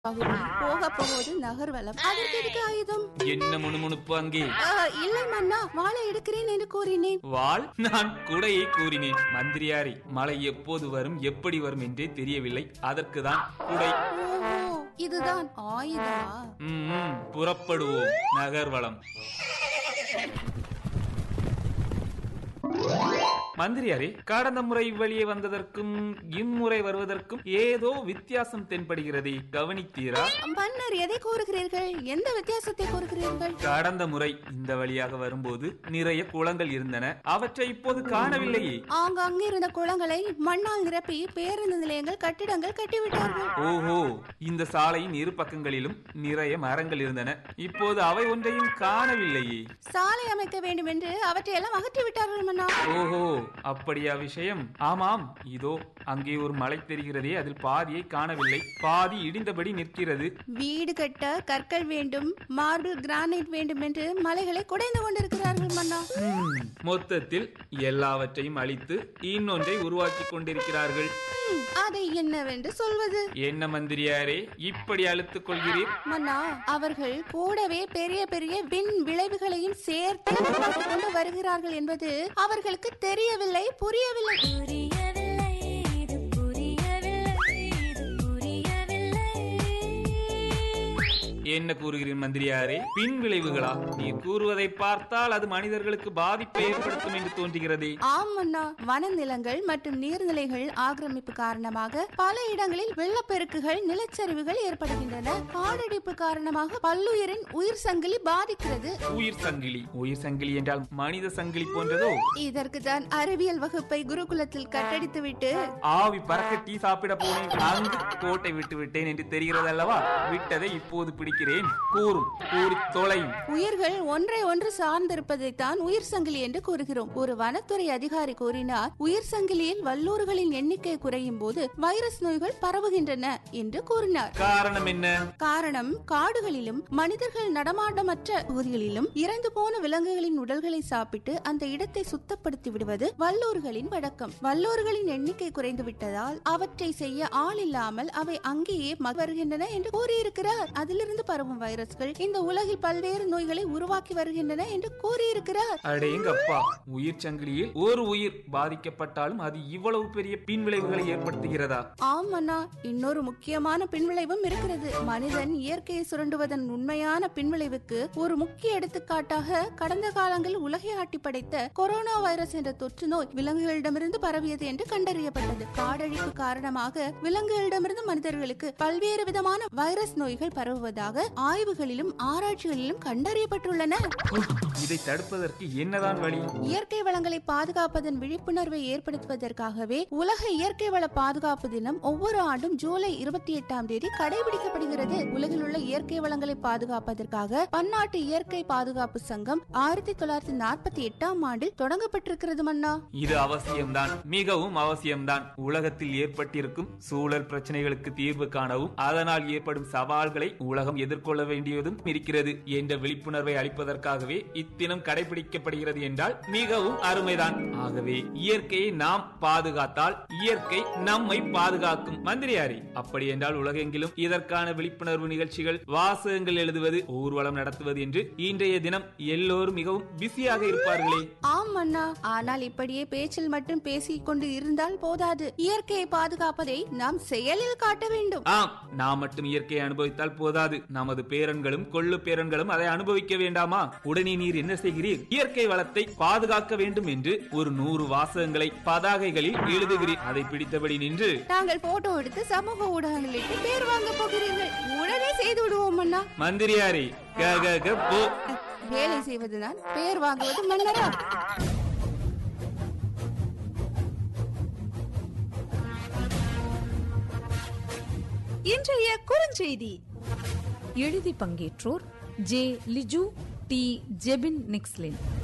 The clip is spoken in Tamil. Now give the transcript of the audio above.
பகுதி போக போவது நகர்வலம் அதற்கு எதுக்கு ஆயுதம் என்ன முணுமுணுப்பு அங்கே ஆ, இல்லை மன்னா வாழை எடுக்கிறேன் என்று கூறினேன் வாள் நான் குடையை கூறினேன் மந்திரியாரி மழை எப்போது வரும் எப்படி வரும் என்றே தெரியவில்லை அதற்குதான் குடை ஓஹோ இதுதான் ஆயுதமா ம், ம், புறப்படுவோம் நகர்வலம் மந்திரியாரே கடந்த முறை வெளியே வந்ததற்கும் இம்முறை வருவதற்கும் ஏதோ வித்தியாசம் தென்படுகிறதே கவனித்தீரா மன்னர் எதை கூறுகிறீர்கள் எந்த வித்தியாசத்தை கூறுகிறீர்கள் கடந்த முறை இந்த வழியாக வரும்போது நிறைய குளங்கள் இருந்தன அவற்றை இப்போது காணவில்லையே ஆங்காங்கே இருந்த குளங்களை மண்ணால் நிரப்பி பேருந்து நிலையங்கள் கட்டிடங்கள் கட்டிவிட்டார்கள் ஓஹோ இந்த சாலையின் இரு பக்கங்களிலும் நிறைய மரங்கள் இருந்தன இப்போது அவை ஒன்றையும் காணவில்லையே சாலை அமைக்க வேண்டும் என்று அவற்றை எல்லாம் அகற்றி விட்டார்கள் மன்னா ஓஹோ அப்படியா விஷயம் ஆமாம் இதோ அங்கே ஒரு மலை தெரிகிறதே அதில் பாதியை காணவில்லை பாதி இடிந்தபடி நிற்கிறது வீடு கட்ட கற்கள் வேண்டும் மார்பிள் கிரானைட் வேண்டும் என்று மலைகளை குடைந்து கொண்டிருக்கிறார்கள் மன்னா ஹம், மொத்தத்தில் எல்லாவற்றையும் அழித்து இன்னொன்றை உருவாக்கி கொண்டிருக்கிறார்கள் ஹம், அதை என்னவென்று சொல்வது என்ன மந்திரியாரே இப்படி அழுத்துக் கொள்கிறீர் மன்னா அவர்கள் கூடவே பெரிய பெரிய விண் விளைவுகளையும் சேர்த்து உருவாக்கிக் கொண்டு வருகிறார்கள் என்பது அவர்களுக்கு தெரியவில்லை புரியவில்லை புரியவில்லை இது புரியவில்லை இது புரியவில்லை என்ன கூறுகிறீர் மந்திரியாரே பின் விளைவுகளா நீர் கூறுவதை பார்த்தால் அது மனிதர்களுக்கு பாதிப்பை ஏற்படுத்தும் என்று தோன்றுகிறதே ஆம் மன்னா வனநிலங்கள் மற்றும் நீர்நிலைகள் ஆக்கிரமிப்பு காரணமாக பல இடங்களில் வெள்ளப்பெருக்குகள் நிலச்சரிவுகள் ஏற்படுகின்றன காடடிப்பு காரணமாக பல்லுயிரின் உயிர் சங்கிலி பாதிக்கிறது உயிர் சங்கிலி உயிர் சங்கிலி என்றால் மனித சங்கிலி போன்றதோ இதற்கு தான் அறிவியல் வகுப்பை குருகுலத்தில் கட்டடித்துவிட்டு ஆவி பறக்க டீ சாப்பிட போனேன் அங்கு கோட்டை விட்டு விட்டேன் என்று தெரிகிறது அல்லவா விட்டதை இப்போது பிடிக்கிறேன் கூறும் கூறி தொலையும் உயிர்கள் ஒன்றை ஒன்று சார்ந்திருப்பதைத்தான் உயிர் சங்கிலி என்று கூறுகிறோம் ஒரு வனத்துறை அதிகாரி கூறினார் உயிர் சங்கிலியில் வல்லூர்களின் எண்ணிக்கை குறையும் போது வைரஸ் நோய்கள் பரவுகின்றன என்று கூறினார் காரணம் என்ன காரணம் காடுகளிலும் மனிதர்கள் நடமாட்டமற்ற பகுதிகளிலும் இறந்து போன விலங்குகளின் உடல்களை சாப்பிட்டு அந்த இடத்தை சுத்தப்படுத்தி விடுவது வல்லூர்களின் வழக்கம் வல்லூர்களின் எண்ணிக்கை குறைந்து விட்டதால் அவற்றை செய்ய ஆள் இல்லாமல் அவை அங்கேயே ம- வருகின்றன என்று கூறியிருக்கிறார் அதிலிருந்து பரவும் வைரஸ்கள் இந்த உலகில் பல்வேறு நோய்களை உருவாக்கி வருகின்றன என்று கூறியிருக்கிறார் அடேங்கப்பா உயிர் சங்கிலியில் ஒரு உயிர் பாதிக்கப்பட்டாலும் அது இவ்வளவு பெரிய பின்விளைவுகளை ஏற்படுத்துகிறதா ஆம் அண்ணா இன்னொரு முக்கியமான பின்விளைவும் இருக்கிறது மனிதன் இயற்கையை சுரண்டுவதன் உண்மையான பின்விளைவுக்கு ஒரு முக்கிய எடுத்துக்காட்டாக கடந்த காலங்களில் உலகை ஆட்டி படைத்த கொரோனா வைரஸ் என்ற தொற்று நோய் விலங்குகளிடமிருந்து பரவியது என்று கண்டறியப்பட்டது காடழிப்பு காரணமாக விலங்குகளிடமிருந்து மனிதர்களுக்கு பல்வேறு விதமான வைரஸ் நோய்கள் பரவுவதாக ஆய்வுகளிலும் ஆராய்ச்சிகளிலும் கண்டறியப்பட்டுள்ளன இதை தடுப்பதற்கு என்னதான் வழி இயற்கை வளங்களை பாதுகாப்பதன் விழிப்புணர்வை ஏற்படுத்துவதற்காகவே உலக இயற்கை வள பாதுகாப்பு தினம் ஒவ்வொரு ஆண்டும் ஜூலை இருபத்தி எட்டாம் தேதி கடைபிடிக்கப்படுகிறது உலகில் உள்ள இயற்கை வளங்களை பாதுகாப்பதற்காக பன்னாட்டு இயற்கை பாதுகாப்பு சங்கம் ஆயிரத்தி தொள்ளாயிரத்தி நாற்பத்தி எட்டாம் ஆண்டில் தொடங்கப்பட்டிருக்கிறது மன்னா இது அவசியம்தான் மிகவும் அவசியம்தான் உலகத்தில் ஏற்பட்டிருக்கும் சூழல் பிரச்சனைகளுக்கு தீர்வு காணவும் அதனால் ஏற்படும் சவால்களை உலகம் எதிர்கொள்ள வேண்டியதும் இருக்கிறது என்ற விழிப்புணர்வை அளிப்பதற்காகவே இத்தினம் கடைபிடிக்கப்படுகிறது என்றால் மிகவும் அருமைதான் ஆகவே இயற்கையை நாம் பாதுகாத்தால் இயற்கை நம்மை பாதுகாக்கும் மந்திரியாரி அப்படி என்றால் உலகெங்கிலும் இதற்கான விழிப்புணர்வு நிகழ்ச்சிகள் வாசகங்கள் எழுதுவது ஊர்வலம் நடத்துவது என்று இன்றைய தினம் எல்லோரும் மிகவும் பிஸியாக இருப்பார்களே ஆம் மன்னா ஆனால் இப்படியே பேச்சில் மட்டும் பேசிக் கொண்டு இருந்தால் போதாது இயற்கையை பாதுகாப்பதை நாம் செயலில் காட்ட வேண்டும் ஆம் நாம் மட்டும் இயற்கையை அனுபவித்தால் போதாது நமது பேரன்களும் கொள்ளு பேரன்களும் அதை அனுபவிக்க வேண்டாமா உடனே நீர் என்ன செய்கிறீர் இயற்கை வளத்தை பாதுகாக்க வேண்டும் என்று ஒரு நூறு வாசகங்களை பதாகைகளில் எழுதுகிறீர் அதை பிடித்தபடி நின்று நாங்கள் போட்டோ எடுத்து சமூக ஊடகங்களிட்டு பேர் வாங்க போகிறீர்கள் உடனே செய்து விடுவோம் மன்னா மந்திரியாரே க க க போ வேலை செய்வதுதான் பேர் வாங்குவது மன்னரா இன்றைய குறுஞ்செய்தி எழுதி பங்கேற்றோர் ஜே லிஜு டி ஜெபின் நிக்ஸ்லின்